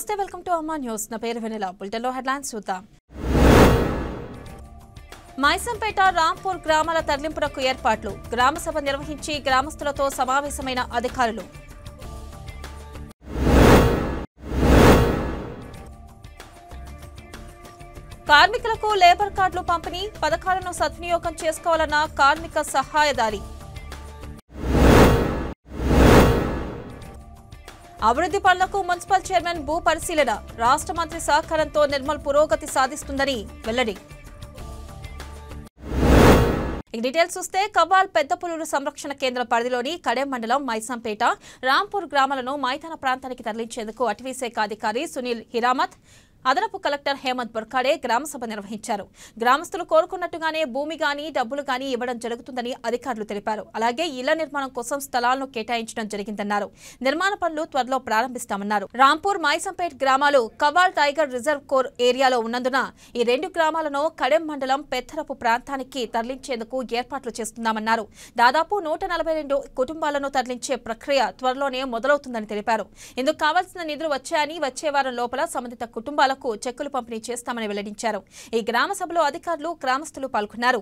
నమస్తే welcome to అమ్మా news నా పేరు వెనెల బులెటిన్లో హెడ్లైన్స్ చూద్దాం మైసంపేట రాంపూర్ గ్రామాల తరలింపునకు ఏర్పాట్లు గ్రామ సభ నిర్వహించి గ్రామస్తులతో సమావేశమైన అధికారులు కార్మికులకు లేబర్ కార్డులు పంపిణీ పథకాలను సద్వినియోగం చేసుకోవాలన్న కార్మిక సహాయదారి అభివృద్ధి పనులకు మున్సిపల్ చైర్మన్ భూ పరిశీలన రాష్ట్ర మంత్రి సహకారంతో నిర్మల్ పురోగతి సాధిస్తుందని వెల్లడి ఈ డీటెయిల్స్ చూస్తే కబాల్ పెద్ద పులులు సంరక్షణ కేంద్ర పరిధిలోని కడెం మండలం మైసంపేట రాంపూర్ గ్రామాలను మైదాన ప్రాంతానికి తరలించేందుకు అటవీ శాఖ అధికారి సునీల్ హిరామత్ అదనపు కలెక్టర్ హేమంత్ బొర్కాడే గ్రామ సభ నిర్వహించారు గ్రామస్తులు కోరుకున్నట్టుగానే భూమి గాని డబ్బులు గాని ఇవ్వడం జరుగుతుందని అధికారులు తెలిపారు అలాగే ఇళ్ల నిర్మాణం కోసం స్థలాలను కేటాయించడం జరిగిందన్నారు నిర్మాణ పనులు త్వరలో ప్రారంభిస్తామన్నారు రాంపూర్ మైసంపేట్ గ్రామాలు కవాల్ టైగర్ రిజర్వ్ కోర్ ఏరియాలో ఉన్నందున ఈ రెండు గ్రామాలను కడెం మండలం పెత్తరపు ప్రాంతానికి తరలించేందుకు ఏర్పాట్లు చేస్తున్నామన్నారు దాదాపు నూట నలభై రెండు కుటుంబాలను తరలించే ప్రక్రియ త్వరలోనే మొదలవుతుందని తెలిపారు ఇందుకు కావాల్సిన నిధులు వచ్చాయని వచ్చే వారం లోపల సంబంధిత కుటుంబాలకు చెక్కులు పంపిణీ చేస్తామని వెల్లడించారు ఈ గ్రామ సభలో అధికారులు గ్రామస్తులు పాల్గొన్నారు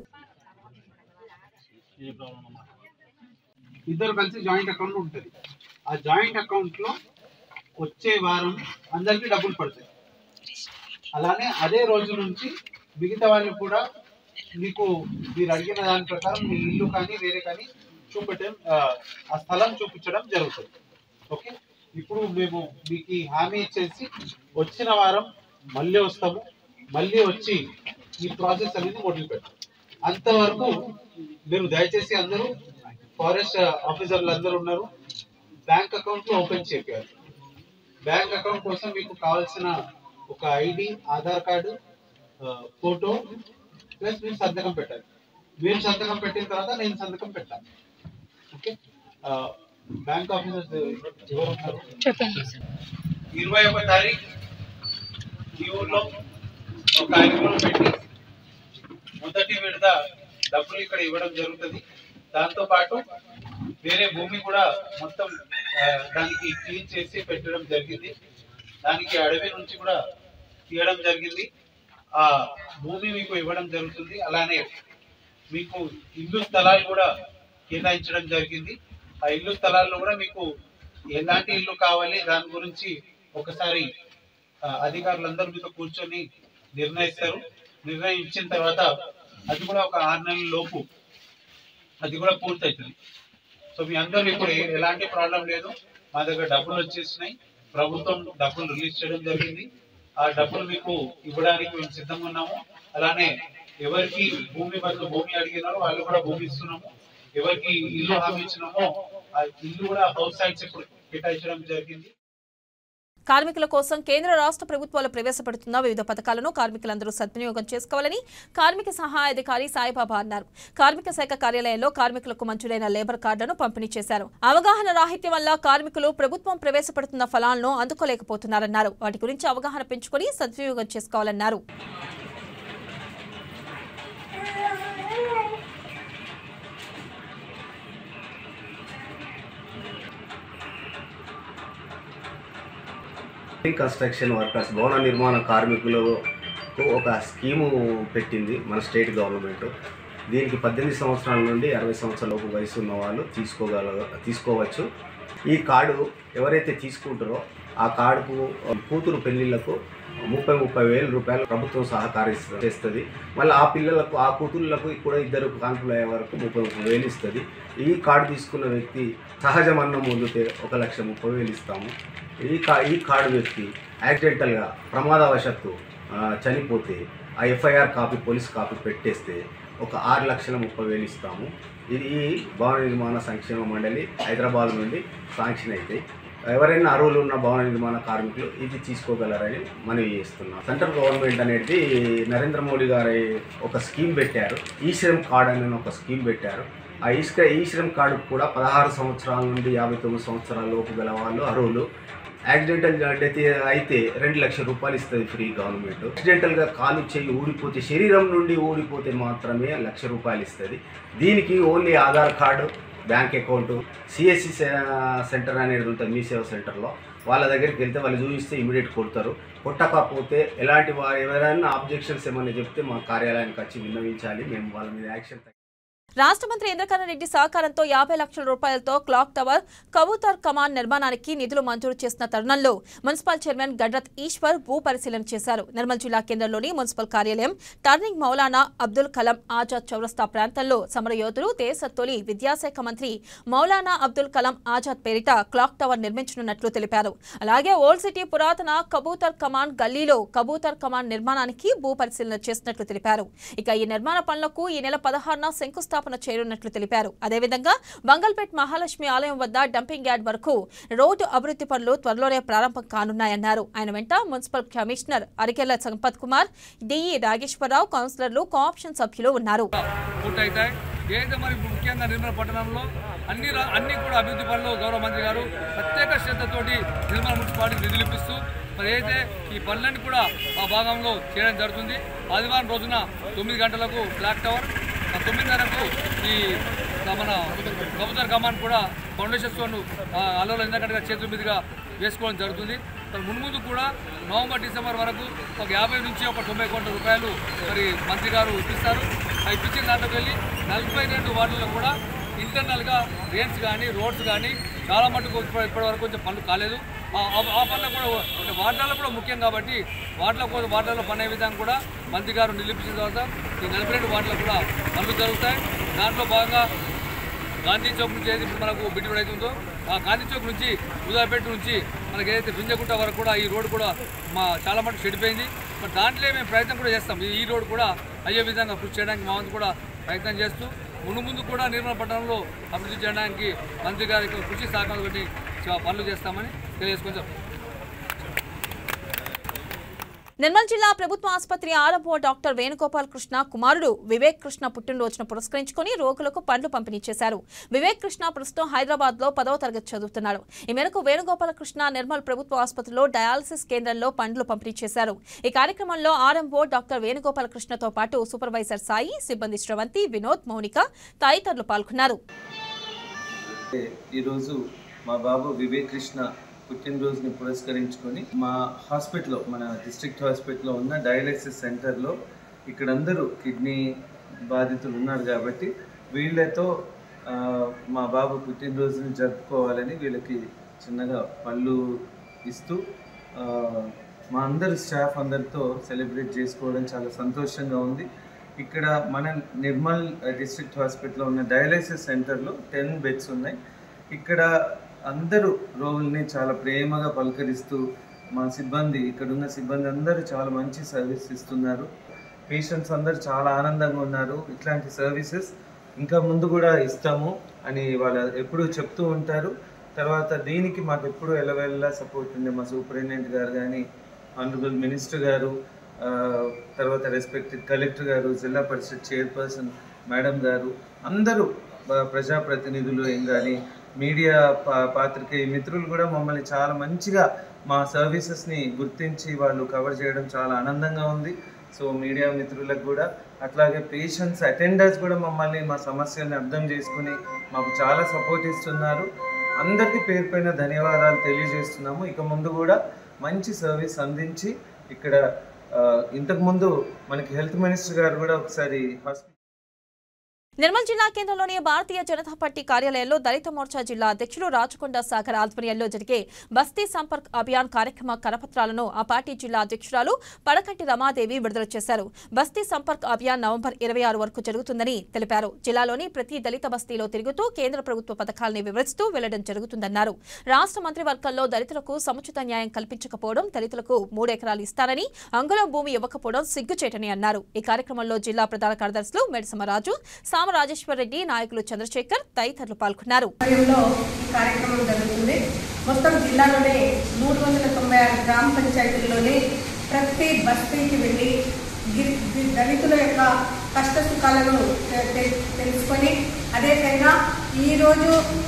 ఇద్దరు కలిసి జాయింట్ అకౌంట్ ఉంటుంది ఆ జాయింట్ అకౌంట్ లో వచ్చే వారం అందరికి డబ్బులు పడతాయి అలానే అదే రోజు నుంచి మిగతా వాళ్ళు కూడా మీకు మీరు అడిగిన దాని ప్రకారం మీ ఇల్లు కానీ వేరే కానీ చూపెట్టడం ఆ, ఆ స్థలం చూపించడం జరుగుతుంది ఓకే ఇప్పుడు మేము మీకు ఈ హామీ ఇచ్చేసి వచ్చిన వారం మళ్ళీ వస్తాము మళ్ళీ వచ్చి ఈ ప్రాసెస్ అనేది మొదలు పెడతాం అంతవరకు మీరు దయచేసి అందరూ ఫారెస్ట్ ఆఫీసర్లు అందరూ ఉన్నారు బ్యాంక్ అకౌంట్ లో ఓపెన్ చేయాలి బ్యాంక్ అకౌంట్ కోసం మీకు కావాల్సిన ఒక ID Aadhaar card photo plus మీరు సంతకం పెట్టాలి మీరు సంతకం పెట్టిన తర్వాత నేను సంతకం పెట్టాలి ఓకే బ్యాంక్ ఆఫీసర్స్ ఎవరు ఉన్నారు ఇరవై ఒక తారీఖు ఈ ఊర్లో ఒక కార్యక్రమం పెట్టి మొదటి విడత డబ్బులు ఇక్కడ ఇవ్వడం జరుగుతుంది దాంతో పాటు వేరే భూమి కూడా మొత్తం ఆ, దానికి క్లీన్ చేసి పెట్టడం జరిగింది దానికి అడవి నుంచి కూడా తీయడం జరిగింది ఆ భూమి మీకు ఇవ్వడం జరుగుతుంది అలానే మీకు ఇల్లు స్థలాలు కూడా కేటాయించడం జరిగింది ఆ ఇల్లు స్థలాల్లో కూడా మీకు ఎలాంటి ఇల్లు కావాలి దాని గురించి ఒకసారి ఆ, అధికారులందరూ మీతో కూర్చొని నిర్ణయిస్తారు నిర్ణయం ఇచ్చిన తర్వాత అది కూడా ఒక ఆరు నెలల లోపు అది కూడా పూర్తవుతుంది సో మీ అందరూ ఇప్పుడు ఏ- ఎలాంటి ప్రాబ్లం లేదు మా దగ్గర డబ్బులు వచ్చేసినాయి ప్రభుత్వం డబ్బులు రిలీజ్ చేయడం జరిగింది ఆ డబ్బులు మీకు ఇవ్వడానికి మేము సిద్ధంగా ఉన్నాము అలానే ఎవరికి భూమి బదులు భూమి అడిగినారో వాళ్ళు కూడా భూమి ఇస్తున్నాము ఎవరికి ఇల్లు హామీ ఇచ్చినామో ఆ ఇల్లు కూడా హౌస్ సైట్స్ ఇప్పుడు కేటాయించడం జరిగింది కార్మికుల కోసం కేంద్ర రాష్ట్ర ప్రభుత్వాలు ప్రవేశపెడుతున్న వివిధ పథకాలను కార్మికులందరూ సద్వినియోగం చేసుకోవాలని కార్మిక సహాయ అధికారి సాయిబాబా అన్నారు కార్మిక శాఖ కార్యాలయంలో కార్మికులకు మంజూరైన లేబర్ కార్డులను పంపిణీ చేశారు అవగాహన రాహిత్యం వల్ల కార్మికులు ప్రభుత్వం ప్రవేశపెడుతున్న ఫలాలను అందుకోలేకపోతున్నారన్నారు వాటి గురించి అవగాహన పెంచుకొని సద్వినియోగం చేసుకోవాలన్నారు బిల్డింగ్ కన్స్ట్రక్షన్ వర్కర్స్ భవన నిర్మాణ కార్మికులకు ఒక స్కీము పెట్టింది మన స్టేట్ గవర్నమెంట్ దీనికి పద్దెనిమిది సంవత్సరాల నుండి అరవై సంవత్సరాల లోపు వయసు ఉన్న వాళ్ళు తీసుకోగల తీసుకోవచ్చు ఈ కార్డు ఎవరైతే తీసుకుంటారో ఆ కార్డుకు కూతురు పెళ్లిళ్లకు ముప్పై ముప్పై వేల రూపాయలు ప్రభుత్వం సహకారిస్తు చేస్తుంది మళ్ళీ ఆ పిల్లలకు ఆ కూతుళ్ళకు కూడా ఇద్దరు కాన్పులు అయ్యే వరకు ముప్పై ముప్పై వేలు ఇస్తుంది ఈ కార్డు తీసుకున్న వ్యక్తి సహజ మరణం పొందితే ఒక లక్ష ముప్పై వేలు ఇస్తాము ఈ కా ఈ కార్డు వ్యక్తి యాక్సిడెంటల్గా ప్రమాదవశత్తు ఆ, చనిపోతే ఆ ఎఫ్ఐఆర్ కాపీ పోలీస్ కాపీ పెట్టేస్తే ఒక ఆరు లక్షల ముప్పై వేలు ఇస్తాము ఇది ఈ భవన నిర్మాణ సంక్షేమ మండలి హైదరాబాద్ నుండి శాంక్షన్ అయితే ఎవరైనా అర్హులు ఉన్న భవన నిర్మాణ కార్మికులు ఇది తీసుకోగలరని మనవి చేస్తున్నాం సెంట్రల్ గవర్నమెంట్ అనేది నరేంద్ర మోడీ గారి ఒక స్కీమ్ పెట్టారు ఈ శ్రమ్ కార్డ్ అనే ఒక స్కీమ్ పెట్టారు ఆ ఈశ్ర ఈ శ్రమ్ కార్డు కూడా పదహారు సంవత్సరాల నుండి యాభై తొమ్మిది సంవత్సరాల లోపు గల వాళ్ళు అర్హులు యాక్సిడెంటల్ డెత్ అయితే రెండు లక్షల రూపాయలు ఇస్తుంది ఫ్రీ గవర్నమెంట్ యాక్సిడెంటల్గా కాలు చేయి ఊడిపోతే శరీరం నుండి ఊడిపోతే మాత్రమే లక్ష రూపాయలు ఇస్తుంది దీనికి only Aadhaar card bank account CSC center అనేది ఉంటుంది మీ సేవ సెంటర్లో వాళ్ళ దగ్గరికి వెళ్తే వాళ్ళు చూపిస్తే ఇమీడియట్ కొడతారు కొట్టకపోతే ఎలాంటి వారు ఎవరైనా ఆబ్జెక్షన్స్ ఏమైనా చెప్తే మా కార్యాలయానికి వచ్చి విన్నవించాలి మేము వాళ్ళ మీద యాక్షన్ రాష్ట్ర మంత్రి ఇంద్రకరణ్ రెడ్డి సహకారంతో యాభై లక్షల రూపాయలతో క్లాక్ టవర్ కబూతర్ కమాన్ నిర్మాణానికి నిధులు మంజూరు చేసిన తరుణంలో మున్సిపల్ చైర్మన్ గడ్రత్ ఈశ్వర్ భూ పరిశీలన చేశారు నిర్మల్ జిల్లా కేంద్రంలోని మున్సిపల్ కార్యాలయం టర్నింగ్ మౌలానా అబ్దుల్ కలాం ఆజాద్ చౌరస్తా ప్రాంతంలో సమరయోధులు దేశ తొలి విద్యాశాఖ మంత్రి మౌలానా అబ్దుల్ కలాం ఆజాద్ పేరిట క్లాక్ టవర్ నిర్మించనున్నట్లు తెలిపారు అలాగే ఓల్డ్ సిటీ పురాతన కబూతర్ కమాన్ గల్లీలో కబూతర్ కమాన్ నిర్మాణానికి భూ పరిశీలన చేసినట్లు తెలిపారు ఇక ఈ నిర్మాణ పనులకు ఈ నెల పదహారున శంకుస్థాపన చేయనున్నట్లు తెలిపారు అదేవిధంగా బంగల్పేట్ మహాలక్ష్మి ఆలయం వద్ద డంపింగ్ యార్డ్ వరకు రోడ్డు అభివృద్ధి పనులు త్వరలోనే ప్రారంభం కానున్నాయన్నారు ఆయన వెంట municipal commissioner Arikella Sampath Kumar DE Nageswararao కౌన్సిలర్లు కోఆప్షన్ సభ్యులు ఉన్నారు పూర్తవుతాయి ఏదైతే మరి ముఖ్యంగా నిర్మల పట్టణంలో అన్ని రా- అన్ని కూడా అభివృద్ధి పనులు గౌరవ మంత్రి గారు ప్రత్యేక శ్రద్ధతోటి నిర్మల మున్సిపాలిటీకి నిధులు ఇప్పిస్తూ మరి అయితే ఈ పనులన్నీ కూడా ఆ భాగంలో చేయడం జరుగుతుంది ఆదివారం రోజున తొమ్మిది గంటలకు బ్లాక్ టవర్ ఆ తొమ్మిదిన్నరకు ఈ మన కబుతర్ కమాన్ కూడా ఫౌండేషన్ స్టోన్ అల్లలో ఇందాక చేతుల మీదుగా వేసుకోవడం జరుగుతుంది మరి మున్ముందు కూడా నవంబర్ డిసెంబర్ వరకు ఒక యాభై నుంచి ఒక తొంభై కోట్ల రూపాయలు మరి మంత్రి గారు ఇప్పిస్తారు ఆ ఇప్పించిన దాంట్లోకి వెళ్ళి నలభై రెండు వార్డుల్లో కూడా ఇంటర్నల్గా డ్రైన్స్ కానీ రోడ్స్ కానీ చాలా మటుకు ఇప్పటి ఇప్పటి వరకు కొంచెం పనులు కాలేదు ఆ- ఆ- ఆ పనులు కూడా అంటే వార్డులలో కూడా ముఖ్యం కాబట్టి వార్డుల కోసం వార్డులలో పని అయ్యే విధానం కూడా మంత్రి గారు నిలిపించిన తర్వాత ఈ నలభై రెండు వార్డులో కూడా పనులు జరుగుతాయి దాంట్లో భాగంగా గాంధీ చౌక్ నుంచి ఏది ఇప్పుడు మనకు బిడ్డ రోడ్ అవుతుందో ఆ గాంధీ చౌక్ నుంచి ఉదాపేట నుంచి మనకి ఏదైతే బింజగుట్ట వరకు కూడా ఈ రోడ్ కూడా మా చాలా మటుకు చెడిపోయింది మరి దాంట్లో మేము ప్రయత్నం కూడా చేస్తాం ఈ- ఈ రోడ్ కూడా అయ్యే విధంగా కృషి చేయడానికి మా వంతు కూడా ప్రయత్నం చేస్తూ ముందు ముందు కూడా నిర్మల పట్టణంలో అభివృద్ధి చేయడానికి మంత్రి గారికి కృషి సహకారంతో పనులు చేస్తామని తెలియజేసుకొని నిర్మల్ జిల్లా ప్రభుత్వ ఆసుపత్రి ఆర్ఎంఓ డాక్టర్ వేణుగోపాల్ కృష్ణ కుమారుడు వివేక్ కృష్ణ పుట్టినరోజును పురస్కరించుకుని రోగులకు పండ్లు పంపిణీ చేశారు వివేక్ కృష్ణ ప్రస్తుతం హైదరాబాద్ లో పదవ తరగతి చదువుతున్నాడు ఈ మేరకు వేణుగోపాల కృష్ణ నిర్మల్ ప్రభుత్వ ఆసుపత్రిలో డయాలసిస్ కేంద్రంలో పండ్లు పంపిణీ చేశారు ఈ కార్యక్రమంలో ఆర్ఎంఓ డాక్టర్ వేణుగోపాల కృష్ణతో పాటు సూపర్వైజర్ సాయి సిబ్బంది శ్రవంతి వినోద్ మౌనిక తదితరులు పాల్గొన్నారు ఈరోజు మా బాబు వివేక్ కృష్ణ పుట్టినరోజుని పురస్కరించుకొని మా హాస్పిటల్లో మన డిస్ట్రిక్ట్ హాస్పిటల్లో ఉన్న డయాలసిస్ సెంటర్లో ఇక్కడ అందరూ కిడ్నీ బాధితులు ఉన్నారు కాబట్టి వీళ్ళతో ఆ, మా బాబు పుట్టినరోజుని జరుపుకోవాలని వీళ్ళకి చిన్నగా పళ్ళు ఇస్తూ ఆ, మా అందరు స్టాఫ్ అందరితో సెలబ్రేట్ చేసుకోవడం చాలా సంతోషంగా ఉంది ఇక్కడ మన నిర్మల్ డిస్ట్రిక్ట్ హాస్పిటల్లో ఉన్న డయాలసిస్ సెంటర్లో టెన్ బెడ్స్ ఉన్నాయి ఇక్కడ అందరూ రోగుల్ని చాలా ప్రేమగా పలకరిస్తూ మా సిబ్బంది ఇక్కడ ఉన్న సిబ్బంది అందరూ చాలా మంచి సర్వీస్ ఇస్తున్నారు పేషెంట్స్ అందరూ చాలా ఆనందంగా ఉన్నారు ఇట్లాంటి సర్వీసెస్ ఇంకా ముందు కూడా ఇస్తాము అని వాళ్ళు ఎప్పుడూ చెప్తూ ఉంటారు తర్వాత దీనికి మాకు ఎప్పుడూ ఎలవెల్లా సపోర్ట్ ఉంది మా సూపరింటెండెంట్ గారు కానీ ఆనరబుల్ మినిస్టర్ గారు ఆ, తర్వాత రెస్పెక్టెడ్ కలెక్టర్ గారు జిల్లా పరిషత్ చైర్పర్సన్ మేడం గారు అందరూ ఆ, ప్రజాప్రతినిధులు ఏం కానీ మీడియా పా పాత్రికేయ మిత్రులు కూడా మమ్మల్ని చాలా మంచిగా మా సర్వీసెస్ని గుర్తించి వాళ్ళు కవర్ చేయడం చాలా ఆనందంగా ఉంది సో మీడియా మిత్రులకు కూడా అట్లాగే పేషెంట్స్ అటెండర్స్ కూడా మమ్మల్ని మా సమస్యల్ని అర్థం చేసుకుని మాకు చాలా సపోర్ట్ ఇస్తున్నారు అందరికీ పేరు పైన ధన్యవాదాలు తెలియజేస్తున్నాము ఇక ముందు కూడా మంచి సర్వీస్ అందించి ఇక్కడ ఆ, ఇంతకుముందు మనకి హెల్త్ మినిస్టర్ గారు కూడా ఒకసారి హాస్పిటల్ నిర్మల్ జిల్లా కేంద్రంలోని భారతీయ జనతా పార్టీ కార్యాలయంలో దళిత మోర్చా జిల్లా అధ్యక్షులు రాచకొండ సాగర్ ఆధ్వర్యంలో జరిగే బస్తీ సంపర్క్ అభియాన్ కార్యక్రమ కరపత్రాలను ఆ పార్టీ జిల్లా అధ్యక్షురాలు పడకంటి రమాదేవి విడుదల చేశారు బస్తీ సంపర్క్ అభియాన్ నవంబర్ ఇరవై ఆరు వరకు జరుగుతుందని తెలిపారు జిల్లాలోని ప్రతి దళిత బస్తీలో తిరుగుతూ కేంద్ర ప్రభుత్వ పథకాలను వివరిస్తూ వెళ్లడం జరుగుతుందన్నారు రాష్ట్ర మంత్రివర్గంలో దళితులకు సముచిత న్యాయం కల్పించకపోవడం దళితులకు మూడెకరాలు ఇస్తారని అంగుళం భూమి ఇవ్వకపోవడం సిగ్గుచేటని అన్నారు ఈ కార్యక్రమంలో జిల్లా ప్రధాన కార్యదర్శులు మెడిసమరాజు సామ రాజేశ్వర్ రెడ్డి నాయకులు చంద్రశేఖర్ తదితరులు పాల్గొన్నారు ఆధ్వర్యంలో ఈ కార్యక్రమం జరుగుతుంది మొత్తం జిల్లాలోనే మూడు వందల తొంభై ఆరు గ్రామ పంచాయతీల్లోనే ప్రతి బస్తీకి వెళ్ళి గి- గి- దళితుల యొక్క కష్ట సుఖాలను తె- తె- తెలుసుకొని అదేవిధంగా ఈరోజు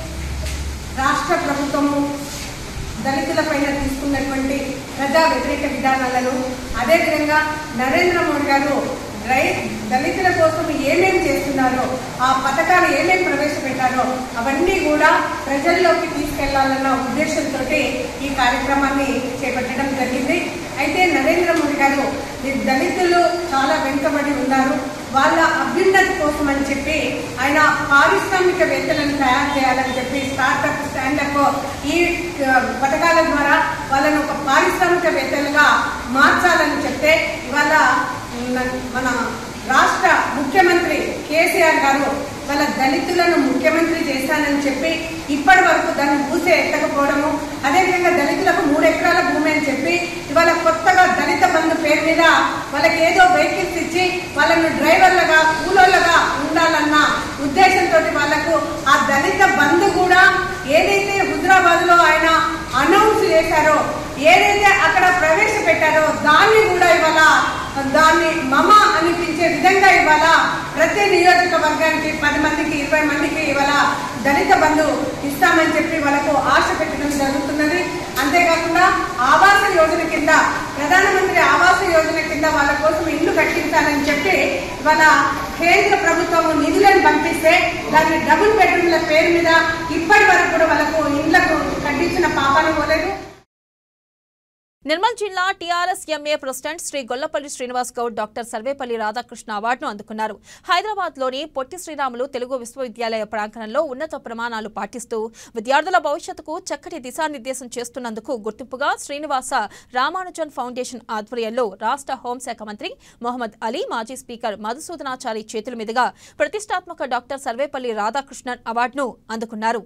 రాష్ట్ర ప్రభుత్వము దళితులపైన తీసుకున్నటువంటి ప్రజా వ్యతిరేక విధానాలను అదేవిధంగా నరేంద్ర మోడీ గారు రై దళితుల కోసం ఏమేమి చేస్తున్నారో ఆ పథకాలు ఏమేమి ప్రవేశపెట్టారో అవన్నీ కూడా ప్రజల్లోకి తీసుకెళ్లాలన్న ఉద్దేశంతో ఈ కార్యక్రమాన్ని చేపట్టడం జరిగింది అయితే నరేంద్ర మోడీ గారు ఈ దళితులు చాలా వెనుకబడి ఉన్నారు వాళ్ళ అభ్యున్నతి కోసం అని చెప్పి ఆయన పారిశ్రామికవేత్తలను తయారు చేయాలని చెప్పి స్టార్టప్ స్టాండప్ ఈ ఆ, పథకాల ద్వారా వాళ్ళని ఒక పారిశ్రామికవేత్తలుగా మార్చాలని చెప్తే ఇవాళ న- మన రాష్ట్ర ముఖ్యమంత్రి కేసీఆర్ గారు వాళ్ళ దళితులను ముఖ్యమంత్రి చేశానని చెప్పి ఇప్పటి వరకు దాన్ని పూసే ఎత్తకపోవడము అదేవిధంగా దళితులకు మూడు ఎకరాల భూమి అని చెప్పి ఇవాళ కొత్తగా దళిత బంధు పేరు మీద వాళ్ళకి ఏదో వెహికల్స్ ఇచ్చి వాళ్ళను డ్రైవర్లుగా కూలోళ్ళగా ఉండాలన్న ఉద్దేశంతో వాళ్ళకు ఆ దళిత బంధు కూడా ఏదైతే హుజరాబాద్ లో ఆయన అనౌన్స్ చేశారో ఏదైతే అక్కడ ప్రవేశపెట్టారో దాన్ని కూడా ఇవాళ దాన్ని మమ అనిపించే విధంగా ఇవాళ ప్రతి నియోజకవర్గానికి పది మందికి ఇరవై మందికి ఇవాళ దళిత బంధు ఇస్తామని చెప్పి వాళ్ళకు ఆశ పెట్టడం జరుగుతున్నది అంతేకాకుండా ఆవాస యోజన కింద ప్రధానమంత్రి ఆవాస యోజన కింద వాళ్ళ కోసం ఇల్లు కట్టించాలని చెప్పి ఇవాళ కేంద్ర ప్రభుత్వం నిధులను పంపిస్తే దాన్ని డబుల్ బెడ్రూమ్ల పేరు మీద ఇప్పటి వరకు కూడా వాళ్ళకు ఇళ్లకు కట్టించిన పాపాలు పోలేదు నిర్మల్ జిల్లా TRS MA president Shri Gollapalli Srinivas Goud doctor Sarvepalli Radhakrishna అవార్డును అందుకున్నారు హైదరాబాద్ లోని పొట్టి శ్రీరాములు తెలుగు విశ్వవిద్యాలయ ప్రాంగణంలో ఉన్నత ప్రమాణాలు పాటిస్తూ విద్యార్థుల భవిష్యత్తుకు చక్కటి దిశానిర్దేశం చేస్తున్నందుకు గుర్తింపుగా శ్రీనివాస రామానుజన్ ఫౌండేషన్ ఆధ్వర్యంలో రాష్ట్ర హోంశాఖ మంత్రి మొహమ్మద్ అలీ మాజీ స్పీకర్ మధుసూదనాచారి చేతుల మీదుగా ప్రతిష్టాత్మక డాక్టర్ సర్వేపల్లి రాధాకృష్ణన్ అవార్డును అందుకున్నారు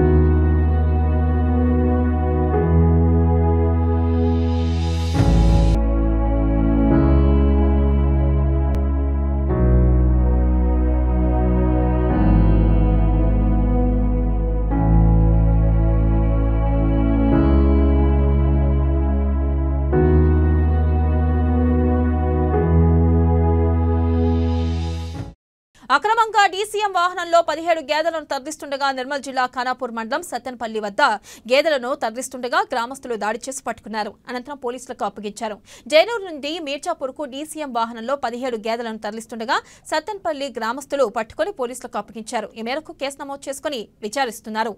అక్రమంగా డీసీఎం వాహనంలో పదిహేడు గేదెలను తరలిస్తుండగా నిర్మల్ జిల్లా ఖానాపూర్ మండలం సత్తెనపల్లి వద్ద గేదెలను తరలిస్తుండగా గ్రామస్తులు దాడి చేసి పట్టుకున్నారు అనంతరం పోలీసులకు అప్పగించారు జైనూరు నుండి మీర్జాపూర్కు డీసీఎం వాహనంలో పదిహేడు గేదెలను తరలిస్తుండగా సత్తెనపల్లి గ్రామస్తులు పట్టుకుని పోలీసులకు అప్పగించారు ఈ మేరకు కేసు నమోదు చేసుకుని విచారిస్తున్నారు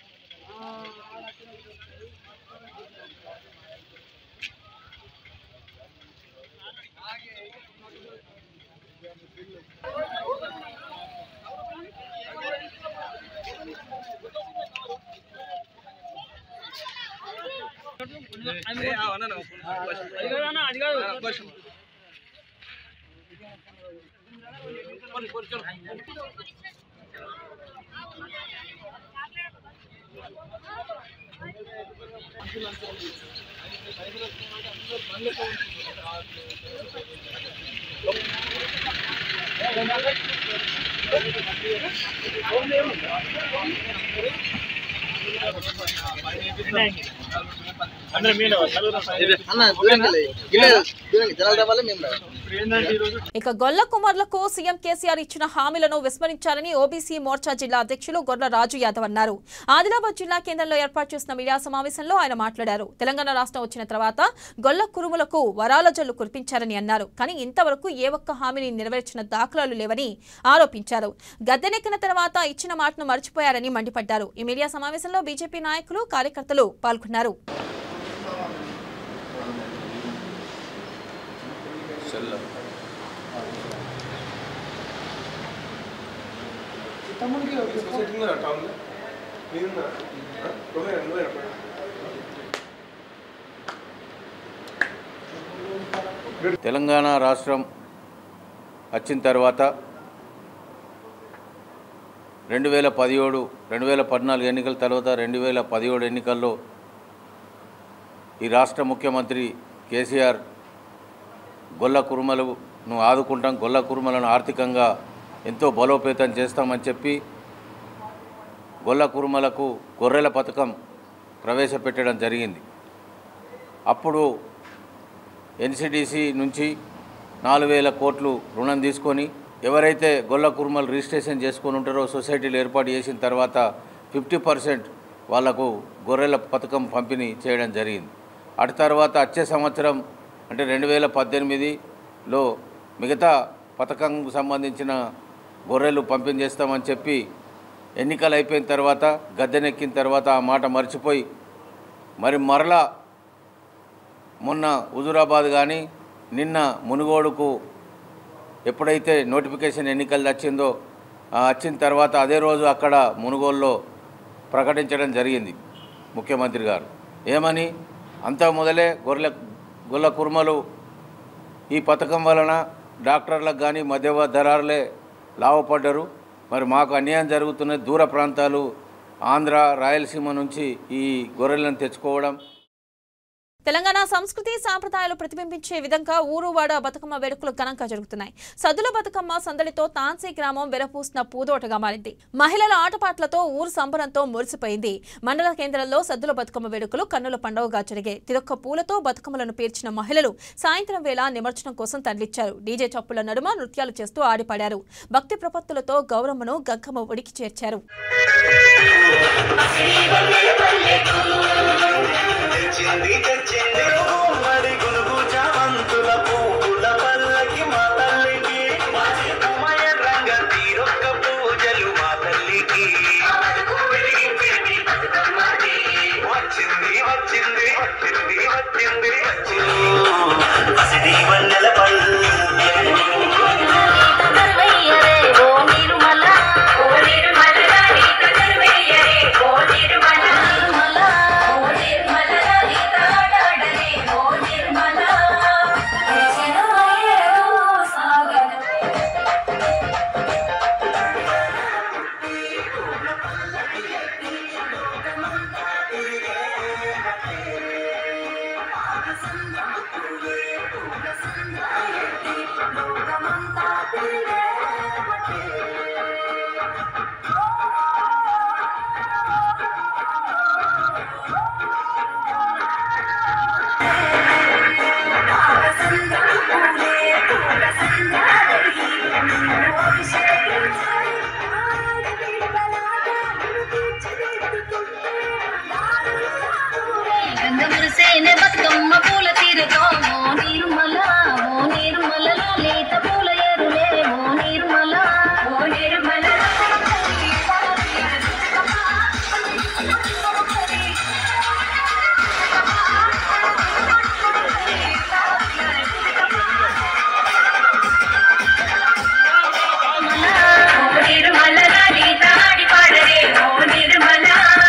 ఇక గొల్ల కుమార్లకు సీఎం కేసీఆర్ ఇచ్చిన హామీలను విస్మరించారని ఓబీసీ మోర్చా జిల్లా అధ్యక్షులు గొర్ల రాజు యాదవ్ అన్నారు ఆదిలాబాద్ జిల్లా కేంద్రంలో ఏర్పాటు చేసిన మీడియా సమావేశంలో ఆయన మాట్లాడారు తెలంగాణ రాష్ట్రం వచ్చిన తర్వాత గొల్ల కురుములకు వరాల జల్లు కురిపించారని అన్నారు కానీ ఇంతవరకు ఏ ఒక్క హామీని నెరవేర్చిన దాఖలాలు లేవని ఆరోపించారు గద్దెనెక్కిన తర్వాత ఇచ్చిన మాటను మర్చిపోయారని మండిపడ్డారు ఈ మీడియా సమావేశంలో బీజేపీ నాయకులు కార్యకర్తలు పాల్గొన్నారు తెలంగాణ రాష్ట్రం వచ్చిన తర్వాత రెండు వేల పదిహేడు రెండు వేల పద్నాలుగు ఎన్నికల తర్వాత రెండు వేల పదిహేడు ఎన్నికల్లో ఈ రాష్ట్ర ముఖ్యమంత్రి కేసీఆర్ గొల్ల కురుమలను ఆదుకుంటాం గొల్ల కురుమలను ఆర్థికంగా ఎంతో బలోపేతం చేస్తామని చెప్పి గొల్ల కురుమలకు గొర్రెల పథకం ప్రవేశపెట్టడం జరిగింది అప్పుడు ఎన్సిడిసి నుంచి నాలుగు వేల కోట్లు రుణం తీసుకొని ఎవరైతే గొల్ల కుర్మలు రిజిస్ట్రేషన్ చేసుకొని ఉంటారో సొసైటీలు ఏర్పాటు చేసిన తర్వాత ఫిఫ్టీ పర్సెంట్ వాళ్లకు గొర్రెల పథకం పంపిణీ చేయడం జరిగింది అటు తర్వాత వచ్చే సంవత్సరం అంటే రెండు వేల పద్దెనిమిదిలో మిగతా పథకంకు సంబంధించిన గొర్రెలు పంపిణీ చేస్తామని చెప్పి ఎన్నికలు అయిపోయిన తర్వాత గద్దెనెక్కిన తర్వాత ఆ మాట మర్చిపోయి మరి మరలా మొన్న హుజురాబాద్ కానీ నిన్న మునుగోడుకు ఎప్పుడైతే నోటిఫికేషన్ ఎన్నికలు వచ్చిందో ఆ వచ్చిన తర్వాత అదే రోజు అక్కడ మునుగోలులో ప్రకటించడం జరిగింది ముఖ్యమంత్రి గారు ఏమని అంతా మొదలే గొర్రెల గొల్ల కుర్మలు ఈ పథకం వలన డాక్టర్లకు కానీ మధ్య ధరాలే లాభపడ్డరు మరి మాకు అన్యాయం జరుగుతున్న దూర ప్రాంతాలు ఆంధ్ర రాయలసీమ నుంచి ఈ గొర్రెలను తెచ్చుకోవడం తెలంగాణ సంస్కృతి సాంప్రదాయాలు ప్రతిబింబించే విధంగా ఊరువాడ బతుకమ్మ వేడుకలు ఘనంగా జరుగుతున్నాయి సద్దుల బతుకమ్మ సందడితో తాన్సీ గ్రామం వెరపూసిన పూదోటగా మారింది మహిళల ఆటపాట్లతో ఊరు సంబరంతో మురిసిపోయింది మండల కేంద్రంలో సద్దుల బతుకమ్మ వేడుకలు కన్నుల పండుగగా జరిగాయి తిరొక్క పూలతో బతుకమ్మలను పేర్చిన మహిళలు సాయంత్రం వేళ నిమజ్జనం కోసం తరలిచ్చారు డీజే చప్పుల నడుమ నృత్యాలు చేస్తూ ఆడిపాడారు భక్తి ప్రపత్తులతో గౌరమ్మను గంగమ్మ ఒడికి చేర్చారు తెచ్చింది తెచ్చింది గుమ్మడి గునుగు చామంతుల పువ్వుల పల్లకి మా తల్లికి ఉమయ రంగ తీరొక్క పూజలు మా తల్లికి వచ్చింది వచ్చింది వచ్చింది వచ్చింది వచ్చింది పసిడి వన్నెల పళ్ళు గంగమురిసేనే బతుకమ్మ పూల తీరుతో మో నీరుమల మో నీరుమల లేత పూల ఎరులే మో నీరుమల మో నీరుమల నిర్మల లలిత ఆడి పాడరే మో నిర్మల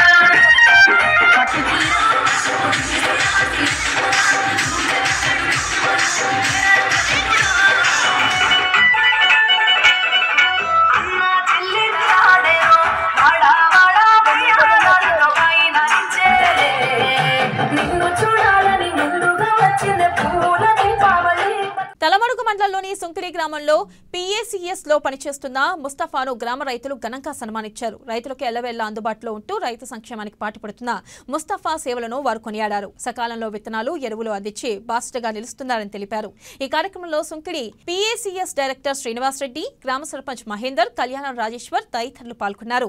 నిన్ను చూడాలని ముందుగా వచ్చింది పూల దీపావళి తలమడుగు మండలంలోని సుంకిడి గ్రామంలో పీఏసీఎస్ లో పనిచేస్తున్న ముస్తఫాను గ్రామ రైతులు ఘనంగా సన్మానించారు రైతులకు ఎల్లవేళ్ల అందుబాటులో ఉంటూ రైతు సంక్షేమానికి పాటుపడుతున్న ముస్తఫా సేవలను వారు కొనియాడారు సకాలంలో విత్తనాలు ఎరువులు అందించి బాస్టగా నిలుస్తున్నారని తెలిపారు ఈ కార్యక్రమంలో సుంకిడి పీఏసీఎస్ డైరెక్టర్ శ్రీనివాస్ రెడ్డి గ్రామ సర్పంచ్ మహేందర్ కళ్యాణ రాజేశ్వర్ తదితరులు పాల్గొన్నారు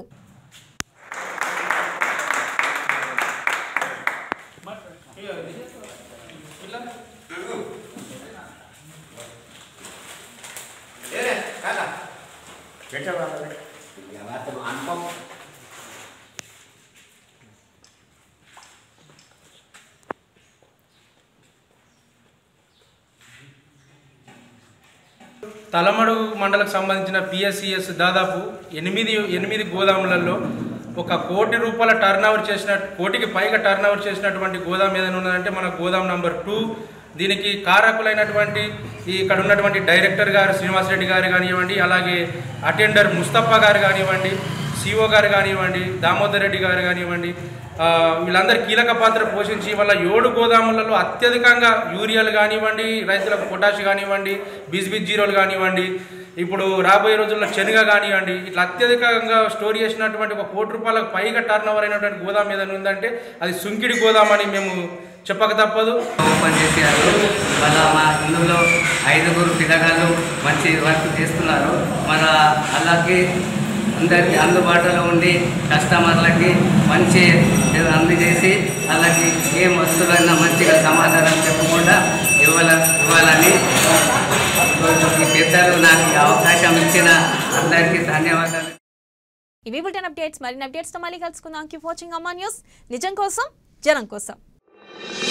తలమడుగు మండలకు సంబంధించిన పిఎస్సిఎస్ దాదాపు ఎనిమిది ఎనిమిది గోదాములలో ఒక కోటి రూపాయల టర్న్ ఓవర్ చేసిన కోటికి పైగా టర్న్ ఓవర్ చేసినటువంటి గోదాం ఏదైనా ఉన్నదంటే మన గోదాం నంబర్ టూ దీనికి కారకులైనటువంటి ఈ ఇక్కడ ఉన్నటువంటి డైరెక్టర్ గారు శ్రీనివాస్ రెడ్డి గారు కానివ్వండి అలాగే అటెండర్ ముస్తఫా గారు కానివ్వండి సిఓ గారు కానివ్వండి దామోదర్ రెడ్డి గారు కానివ్వండి ఆ, వీళ్ళందరూ కీలక పాత్ర పోషించి వాళ్ళ ఏడు గోదాములలో అత్యధికంగా యూరియాలు కానివ్వండి రైతులకు పొటాష్ కానివ్వండి బీజ్బీజ్ జీరోలు కానివ్వండి ఇప్పుడు రాబోయే రోజుల్లో శనగ కానివ్వండి ఇట్లా అత్యధికంగా స్టోర్ చేసినటువంటి ఒక కోటి రూపాయలకు పైగా టర్న్ ఓవర్ అయినటువంటి గోదాం ఏదైనా ఉందంటే అది సుంకిడి గోదాం అని మేము చెప్పక తప్పదు పనిచేసారు మన మా ఇందులో ఐదుగురు పిల్లగాళ్ళు మంచి వర్క్ చేస్తున్నారు మన అలాగే అందరికీ అందుబాటులో ఉండి కస్టమర్లకి మంచి అందజేసి అలాగే ఏ వస్తువులైనా మంచిగా సమాధానం చెప్పకుండా ఇవ్వాల ఇవ్వాలని ఈ పెద్ద పెద్దలు నాకు ఈ అవకాశం ఇచ్చిన అందరికీ ధన్యవాదాలు ఇవి బులెటిన్ అప్డేట్స్ మరిన్ని అప్డేట్స్తో మళ్ళీ కలుసుకుందాం కీప్ వాచింగ్ అమ్మా న్యూస్ నిజం కోసం జనం కోసం